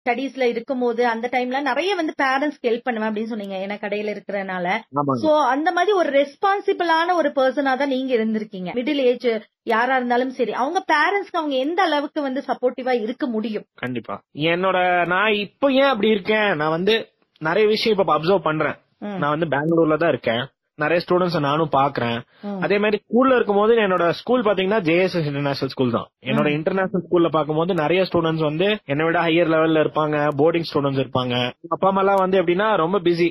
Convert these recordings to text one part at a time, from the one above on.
ஸ்டடீஸ்ல இருக்கும்போது அந்த டைம்ல நிறைய வந்து பேரண்ட்ஸ்க்கு ஹெல்ப் பண்ணுவேன் அப்படின்னு சொன்னீங்க ஏன்னா கடையில இருக்கிறனால ஆமாங்க சோ அந்த மாதிரி ஒரு ரெஸ்பான்சிபிளான ஒரு பர்சனா தான் நீங்க இருந்திருக்கீங்க மிடில் ஏஜ் யாரா இருந்தாலும் சரி அவங்க பேரண்ட்ஸ்க்கு அவங்க எந்த அளவுக்கு வந்து சப்போர்ட்டிவா இருக்க முடியும் கண்டிப்பா என்னோட நான் இப்போ ஏன் அப்படி இருக்கேன் நான் வந்து நிறைய விஷயம் இப்ப அப்சர்வ் பண்றேன் ம், நான் வந்து பெங்களூர்ல தான் இருக்கேன் நிறைய ஸ்டூடெண்ட்ஸ் நானும் பாக்குறேன் ம், அதே மாதிரி ஸ்கூல்ல இருக்கும்போது என்னோட ஸ்கூல் பாத்தீங்கன்னா ஜேஎஸ்எஸ் இன்டர்நேஷனல் ஸ்கூல் தான் என்னோட இன்டர்நேஷனல் ஸ்கூல்ல பாக்கும்போது நிறைய ஸ்டூடெண்ட்ஸ் வந்து என்னை விட ஹையர் லெவல்ல இருப்பாங்க போர்டிங் ஸ்டூடெண்ட்ஸ் இருப்பாங்க அப்பா அம்மா எல்லாம் வந்து எப்படின்னா ரொம்ப பிஸி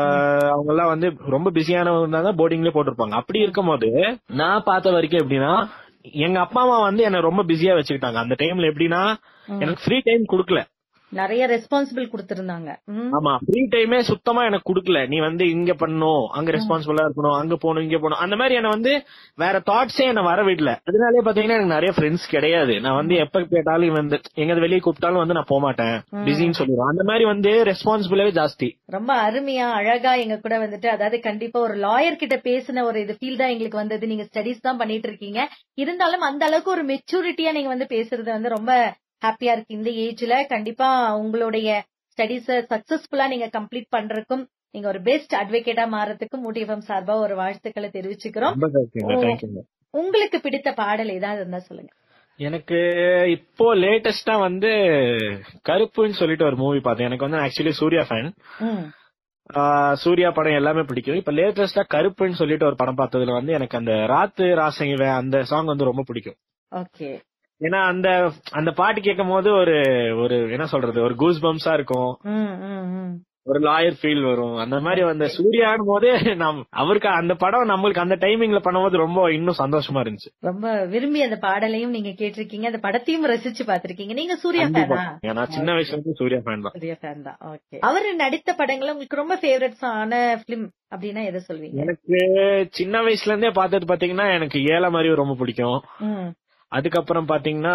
அவங்க எல்லாம் வந்து ரொம்ப பிஸியானவங்க தான் போர்டிங்லயே போட்டிருப்பாங்க அப்படி இருக்கும்போது நான் பார்த்த வரைக்கும் எப்படின்னா எங்க அப்பா அம்மா வந்து என்ன ரொம்ப பிஸியா வச்சுக்கிட்டாங்க அந்த டைம்ல எப்படின்னா ம். எனக்கு ஃப்ரீ டைம் கொடுக்கல நிறைய ரெஸ்பான்சிபிள் கொடுத்திருந்தாங்க ம், ஆமா ஃப்ரீ டைமே சுத்தமா எனக்கு குடுக்கல நீ வந்து இங்க பண்ணணும் அங்க ரெஸ்பான்சிபிளா இருக்கணும் அங்க போகணும் இங்க போகணும் அந்த மாதிரி என்ன வந்து வேற தாட்ஸே என்ன வர விடல அதனாலே பாத்தீங்கன்னா எனக்கு நிறைய ஃப்ரெண்ட்ஸ் கிடையாது நான் வந்து எப்ப கேட்டாலும் வந்து எங்க வெளியே கூப்பிட்டாலும் வந்து நான் போக மாட்டேன் ம். பிஸின்னு சொல்லிடுவேன் அந்த மாதிரி வந்து ரெஸ்பான்சிபிளாவே ஜாஸ்தி ரொம்ப அருமையா அழகா எங்க கூட வந்துட்டு அதாவது கண்டிப்பா ஒரு லாயர் கிட்ட பேசின ஒரு இது ஃபீல் தான் எங்களுக்கு வந்தது நீங்க ஸ்டடிஸ் தான் பண்ணிட்டு இருக்கீங்க இருந்தாலும் அந்த அளவுக்கு ஒரு மெச்சூரிட்டியா நீங்க வந்து பேசுறது வந்து ரொம்ப ஹாப்பியா இருக்கு இந்த ஏஜ்ல கண்டிப்பா உங்களுடைய ஸ்டடிஸ சக்சஸ்ஃபுல்லா நீங்க கம்ப்ளீட் பண்றதுக்கும் நீங்க ஒரு பெஸ்ட் அட்வொகேட்டா மாறதுக்கும் மூட்டிஎஃப்எம் சார்பா ஒரு வாழ்த்துக்களை தெரிவிச்சுக்கிறோம் ரொம்ப தேங்க்யூங்க ஓ. தேங்க்யூங்க உங்களுக்கு பிடித்த பாடல் ஏதாவது இருந்தா சொல்லுங்க எனக்கு இப்போ லேட்டஸ்டா வந்து கருப்புன்னு சொல்லிட்டு ஒரு மூவி பார்த்தேன் எனக்கு வந்து ஆக்சுவலி சூர்யா ஃபேன் ம், சூர்யா படம் எல்லாமே பிடிக்கும் இப்ப லேட்டஸ்டா கருப்புன்னு சொல்லிட்டு ஒரு படம் பார்த்ததுல வந்து எனக்கு அந்த ராத்து ராசங்கிவ அந்த சாங் வந்து ரொம்ப பிடிக்கும் ஓகே ஏன்னா அந்த அந்த பாட்டு கேட்கும் போது ஒரு ஒரு என்ன சொல்றது ஒரு கூஸ் பம்ஸா இருக்கும் ம், ம், ம். ஒரு லாயர் ஃபீல் வரும் அந்த மாதிரி அந்த சூர்யான் போது நம் அவருக்கு அந்த படம் நம்மளுக்கு அந்த டைமிங்ல பண்ணும்போது ரொம்ப இன்னும் சந்தோஷமா இருந்துச்சு ரொம்ப விரும்பி அந்த பாடலையும் நீங்க கேட்டிருக்கீங்க அந்த படத்தையும் ரசிச்சு பாத்திருக்கீங்க நீங்க சூர்யா கண்டிப்பா ஃபேனா நான் சின்ன வயசுல இருந்து சூர்யா ஃபேன் தான் சூர்யா ஃபேன் தான் ஓகே அவர் நடித்த படங்கள்ல உங்களுக்கு ரொம்ப ஃபேவரட்ஸ் ஆன பிலிம் அப்படின்னா எதை சொல்வீங்க எனக்கு சின்ன வயசுல இருந்தே பார்த்தது பாத்தீங்கன்னா எனக்கு ஏழை மாதிரி ரொம்ப பிடிக்கும் ம், அதுக்கப்புறம் பாத்தீங்கன்னா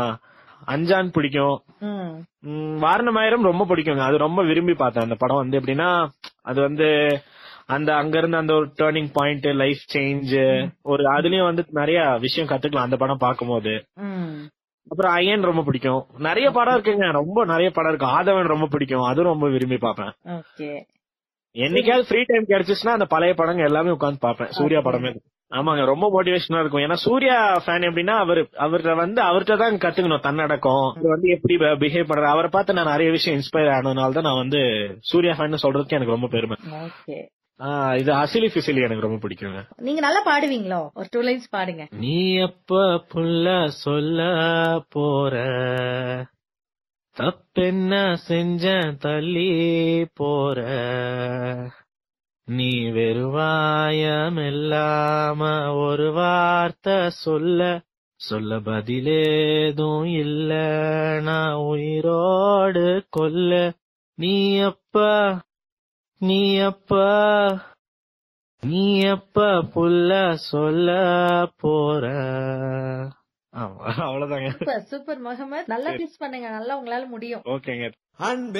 அஞ்சான் பிடிக்கும் ம், ம், வாரணமாயிரம் ரொம்ப பிடிக்குங்க அது ரொம்ப விரும்பி பார்த்தேன் அந்த படம் வந்து எப்படின்னா அது வந்து அந்த அங்க இருந்து அந்த ஒரு டேர்னிங் பாயிண்ட் லைஃப் சேஞ்ச் ஒரு அதுலயும் வந்து நிறைய விஷயம் கத்துக்கலாம் அந்த படம் பார்க்கும்போது ம். அப்புறம் ஐயன் ரொம்ப பிடிக்கும் நிறைய படம் இருக்குங்க ரொம்ப நிறைய படம் இருக்கு ஆதவன் ரொம்ப பிடிக்கும் அதுவும் ரொம்ப விரும்பி பார்ப்பேன் ஓகே என்னைக்காவது ஃப்ரீ டைம் கிடைச்சிச்சுன்னா அந்த பழைய படங்க எல்லாமே உட்காந்து பார்ப்பேன் சூர்யா படமே ஆமாங்க ரொம்ப மோட்டிவேஷனா இருக்கும் ஏன்னா சூர்யா ஃபேன் எப்படின்னா அவர் அவர்கிட்ட வந்து அவர்கிட்ட தான் கத்துக்கணும் தன்னடக்கம் அவர் வந்து எப்படி பிஹேவ் பண்றாரு அவரை பார்த்து நான் நிறைய விஷயம் இன்ஸ்பயர் ஆனதுனால தான் நான் வந்து சூர்யா ஃபேன் சொல்றதுக்கு எனக்கு ரொம்ப பெருமை ஓகே ஆஹ் இது அசிலி பிசிலி எனக்கு ரொம்ப பிடிக்குங்க நீங்க நல்லா பாடுவீங்களோ ஒரு டூ லைன்ஸ் பாடுங்க நீ எப்ப புள்ள சொல்ல போற தப்பென்ன செஞ்ச தள்ளி போற நீ வெறுவாயம் இல்லாம ஒரு வார்த்தை சொல்ல சொல்ல பதிலேதும் இல்ல நான் உயிரோடு கொல்ல நீ அப்ப நீ அப்ப நீ எப்ப புள்ள சொல்ல போற ஆமா அவ்வளவுதாங்க சூப்பர் சூப்பர் முகமது நல்லா கிஸ் பண்ணுங்க நல்லா உங்களால முடியும் ஓகேங்க அன்பே